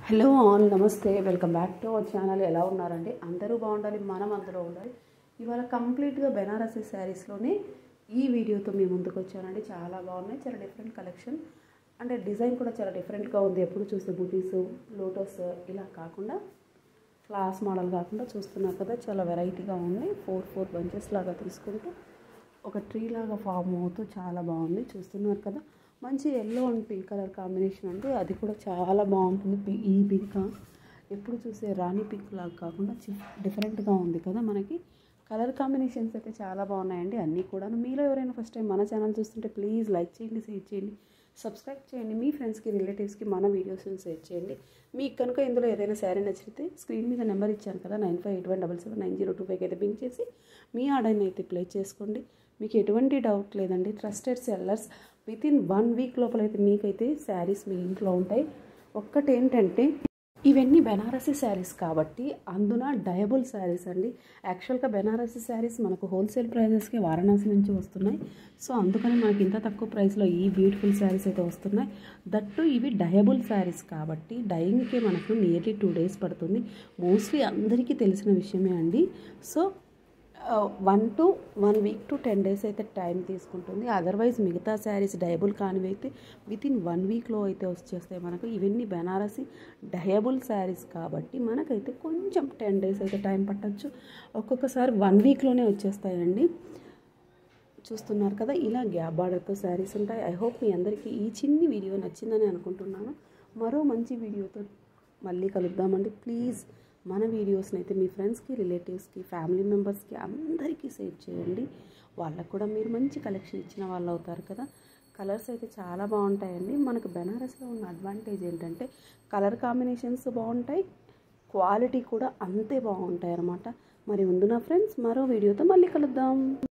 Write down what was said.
hello all నమస్తే welcome back to our channel ఎలా ఉన్నారండి అందరూ బాగుండాలి మనం అందరూ ఉండాలి ఇవాళ కంప్లీట్గా బెనారసీ శారీస్లోనే ఈ వీడియోతో మీ ముందుకు వచ్చానండి చాలా బాగున్నాయి చాలా డిఫరెంట్ కలెక్షన్ అంటే డిజైన్ కూడా చాలా డిఫరెంట్గా ఉంది ఎప్పుడు చూస్తే బుటీస్ లోటస్ ఇలా కాకుండా క్లాస్ మోడల్ కాకుండా చూస్తున్నారు కదా చాలా వెరైటీగా ఉంది ఫోర్ ఫోర్ బంచెస్ లాగా తీసుకుంటూ ఒక ట్రీ లాగా ఫామ్ అవుతూ చాలా బాగుంది చూస్తున్నారు కదా మంచి yellow and pink colour combination అంటే అది కూడా చాలా బాగుంటుంది పి- ఈ పింక్ ఎప్పుడు చూసే రాణి పింక్ లాగా కాకుండా చి- డిఫరెంట్గా ఉంది కదా మనకి కలర్ కాంబినేషన్స్ అయితే చాలా బాగున్నాయండి అన్నీ కూడా మీలో ఎవరైనా ఫస్ట్ టైం మన ఛానల్ చూస్తుంటే ప్లీజ్ లైక్ చేయండి షేర్ చేయండి సబ్స్క్రైబ్ చేయండి మీ ఫ్రెండ్స్కి రిలేటివ్స్కి మన వీడియోస్ని షేర్ చేయండి మీకు కనుక ఇందులో ఏదైనా శారీ నచ్చితే స్క్రీన్ మీద నెంబర్ ఇచ్చాను కదా nine five eight one double seven nine zero two five అయితే బింక్ చేసి మీ ఆర్డర్ని అయితే ప్లే చేసుకోండి మీకు ఎటువంటి డౌట్ లేదండి trusted sellers within one week లోపల అయితే మీకైతే శారీస్ మీ ఇంట్లో ఉంటాయి ఒక్కటి ఏంటంటే ఇవన్నీ బెనారసీ శారీస్ కాబట్టి అందున డయబుల్ శారీస్ అండి యాక్చువల్గా బెనారసీ శారీస్ మనకు హోల్సేల్ ప్రైజెస్కి వారణాసి నుంచి వస్తున్నాయి సో అందుకని మనకి ఇంత తక్కువ ప్రైస్లో ఈ బ్యూటిఫుల్ శారీస్ అయితే వస్తున్నాయి దట్టు ఇవి డయబుల్ శారీస్ కాబట్టి డయింగ్కి మనకు నియర్లీ టూ డేస్ పడుతుంది మోస్ట్లీ అందరికీ తెలిసిన విషయమే అండి so one to one week to ten days అయితే టైం తీసుకుంటుంది అదర్వైజ్ మిగతా శారీస్ డయబుల్ కానివి అయితే విత్ ఇన్ వన్ వీక్లో అయితే వచ్చేస్తాయి మనకు ఇవన్నీ బెనారసి డయబుల్ శారీస్ కాబట్టి మనకైతే కొంచెం టెన్ డేస్ అయితే టైం పట్టచ్చు ఒక్కొక్కసారి వన్ వీక్లోనే వచ్చేస్తాయండి చూస్తున్నారు కదా ఇలా గ్యాప్ బార్డర్తో శారీస్ ఉంటాయి ఐ హోప్ మీ అందరికీ ఈ చిన్ని వీడియో నచ్చిందని అనుకుంటున్నాను మరో మంచి వీడియోతో మళ్ళీ కలుద్దామండి ప్లీజ్ మన వీడియోస్ని అయితే మీ ఫ్రెండ్స్కి రిలేటివ్స్కి ఫ్యామిలీ మెంబర్స్కి అందరికీ షేర్ చేయండి వాళ్ళకు కూడా మీరు మంచి కలెక్షన్ ఇచ్చిన వాళ్ళు అవుతారు కదా కలర్స్ అయితే చాలా బాగుంటాయండి మనకు బెనారస్లో ఉన్న అడ్వాంటేజ్ ఏంటంటే కలర్ కాంబినేషన్స్ బాగుంటాయి క్వాలిటీ కూడా అంతే బాగుంటాయి అన్నమాట మరి ఉంది నా ఫ్రెండ్స్ మరో వీడియోతో మళ్ళీ కలుద్దాం